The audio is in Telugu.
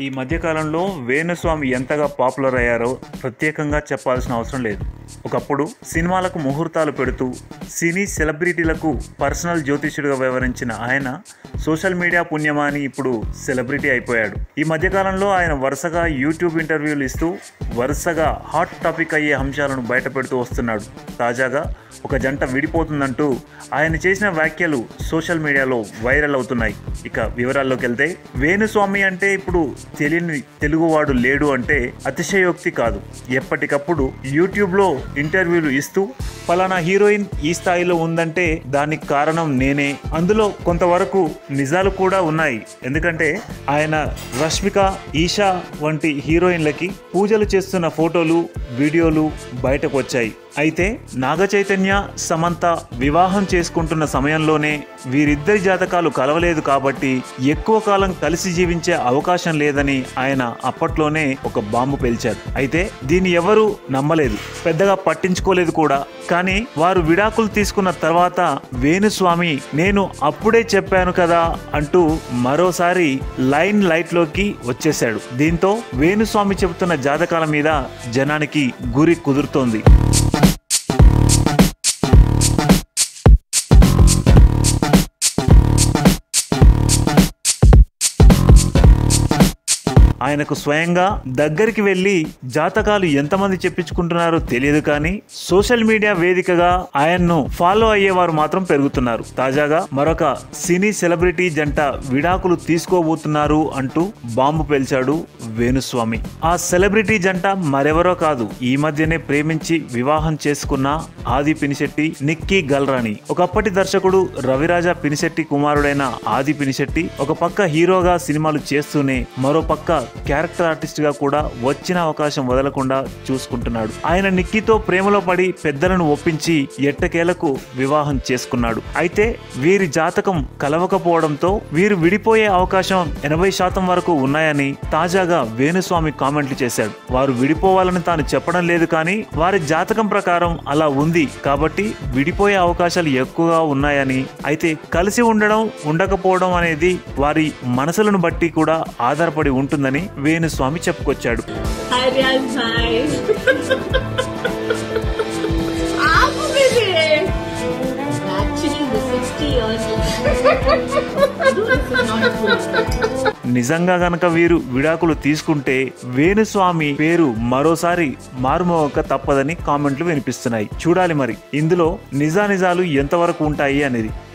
ఈ మధ్యకాలంలో వేణుస్వామి ఎంతగా పాపులర్ అయ్యారో ప్రత్యేకంగా చెప్పాల్సిన అవసరం లేదు ఒకప్పుడు సినిమాలకు ముహూర్తాలు పెడుతూ సినీ సెలబ్రిటీలకు పర్సనల్ జ్యోతిష్యుడిగా వ్యవహరించిన ఆయన సోషల్ మీడియా పుణ్యమా అని ఇప్పుడు సెలబ్రిటీ అయిపోయాడు ఈ మధ్యకాలంలో ఆయన వరుసగా యూట్యూబ్ ఇంటర్వ్యూలు ఇస్తూ వరుసగా హాట్ టాపిక్ అయ్యే అంశాలను బయటపెడుతూ వస్తున్నాడు తాజాగా ఒక జంట విడిపోతుందంటూ ఆయన చేసిన వ్యాఖ్యలు సోషల్ మీడియాలో వైరల్ అవుతున్నాయి ఇక వివరాల్లోకి వెళ్తే వేణుస్వామి అంటే ఇప్పుడు తెలియని తెలుగువాడు లేడు అంటే అతిశయోక్తి కాదు ఎప్పటికప్పుడు యూట్యూబ్లో ఇంటర్వ్యూలు ఇస్తూ ఫలానా హీరోయిన్ ఈ స్థాయిలో ఉందంటే దానికి కారణం నేనే అందులో కొంతవరకు నిజాలు కూడా ఉన్నాయి ఎందుకంటే ఆయన రష్మిక ఈషా వంటి హీరోయిన్లకి పూజలు చేస్తున్న ఫోటోలు వీడియోలు బయటకు వచ్చాయి అయితే నాగ చైతన్య సమంత వివాహం చేసుకుంటున్న సమయంలోనే వీరిద్దరి జాతకాలు కలవలేదు కాబట్టి ఎక్కువ కాలం కలిసి జీవించే అవకాశం లేదని ఆయన అప్పట్లోనే ఒక బాంబు పేల్చారు అయితే దీన్ని ఎవరూ నమ్మలేదు పెద్దగా పట్టించుకోలేదు కూడా కానీ వారు విడాకులు తీసుకున్న తర్వాత వేణుస్వామి నేను అప్పుడే చెప్పాను కదా అంటూ మరోసారి లైన్ లైట్లోకి వచ్చేశాడు దీంతో వేణుస్వామి చెబుతున్న జాతకాల మీద జనానికి గురి కుదురుతోంది ఆయనకు స్వయంగా దగ్గరికి వెళ్ళి జాతకాలు ఎంతమంది చెప్పించుకుంటున్నారో తెలియదు కానీ సోషల్ మీడియా వేదికగా ఆయన్ను ఫాలో అయ్యేవారు మాత్రం పెరుగుతున్నారు తాజాగా మరొక సినీ సెలబ్రిటీ జంట విడాకులు తీసుకోబోతున్నారు అంటూ బాంబు పేల్చాడు వేణుస్వామి ఆ సెలబ్రిటీ జంట మరెవరో కాదు ఈ మధ్యనే ప్రేమించి వివాహం చేసుకున్న ఆది పినిశెట్టి నిక్కీ గల్రాని ఒకప్పటి దర్శకుడు రవిరాజా పినిశెట్టి కుమారుడైన ఆది పినిశెట్టి ఒక పక్క హీరోగా సినిమాలు చేస్తూనే మరో పక్క క్యారెక్టర్ ఆర్టిస్ట్ గా కూడా వచ్చిన అవకాశం వదలకుండా చూసుకుంటున్నాడు ఆయన నిక్కీతో ప్రేమలో పడి పెద్దలను ఒప్పించి ఎట్టకేలకు వివాహం చేసుకున్నాడు అయితే వీరి జాతకం కలవకపోవడంతో వీరు విడిపోయే అవకాశం ఎనభై శాతం వరకు ఉన్నాయని తాజాగా వేణుస్వామి కామెంట్లు చేశాడు వారు విడిపోవాలని తాను చెప్పడం లేదు కానీ వారి జాతకం ప్రకారం అలా ఉంది కాబట్టి విడిపోయే అవకాశాలు ఎక్కువగా ఉన్నాయని అయితే కలిసి ఉండడం ఉండకపోవడం అనేది వారి మనసులను బట్టి కూడా ఆధారపడి ఉంటుందని వేణుస్వామి చెప్పుకొచ్చాడు Hi, Riaz. Hi. ఆపు baby. Actually, the 60 years. No, this is not true. నిజంగా గనక వీరు విడాకులు తీసుకుంటే వేణుస్వామి పేరు మరోసారి మారుమోగక తప్పదని కామెంట్లు వినిపిస్తున్నాయి చూడాలి మరి ఇందులో నిజానిజాలు ఎంతవరకు ఉంటాయి అనేది